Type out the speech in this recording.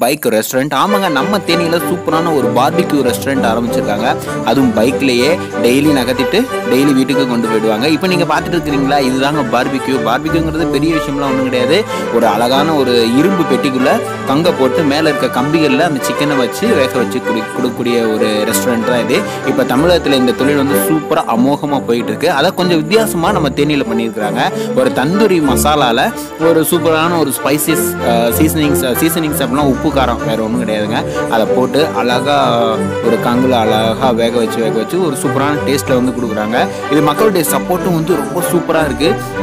bike restaurant ஆமாங்க நம்ம தேனியில் சூப்பரான ஒரு பார்பிக்யூ ரெஸ்டாரண்ட் ஆரம்பிச்சிருக்காங்க அதுவும் பைக்லேயே டெய்லி நகர்த்திட்டு டெய்லி வீட்டுக்கு கொண்டு போயிடுவாங்க இப்போ நீங்கள் பார்த்துட்டு இருக்கிறீங்களா இதுதாங்க பார்பிக்யூ பார்பிக்யூங்கிறது பெரிய விஷயம்லாம் ஒன்றும் கிடையாது ஒரு அழகான ஒரு இரும்பு பெட்டிக்குள்ளே கங்க போட்டு மேலே இருக்க கம்பிகளில் அந்த சிக்கனை வச்சு வேக வச்சு குடி கொடுக்கக்கூடிய ஒரு ரெஸ்டாரண்ட் தான் இது இப்போ தமிழகத்தில் இந்த தொழில் வந்து சூப்பராக அமோகமாக போயிட்டு இருக்கு அதை கொஞ்சம் வித்தியாசமாக நம்ம தேனியில் பண்ணியிருக்கிறாங்க ஒரு தந்தூரி மசாலாவில் ஒரு சூப்பரான ஒரு ஸ்பைசஸ் சீசனிங்ஸ் சீசனிங்ஸ் அப்படின்னா உப்பு காரம் வேறு ஒன்றும் கிடையாதுங்க அதை போட்டு அழகாக ஒரு கங்குல அழகாக வேக வச்சு வேக வச்சு ஒரு சூப்பரான டேஸ்ட்டில் வந்து கொடுக்குறாங்க இது மக்களுடைய சப்போர்ட்டும் வந்து ரொம்ப சூப்பராக இருக்குது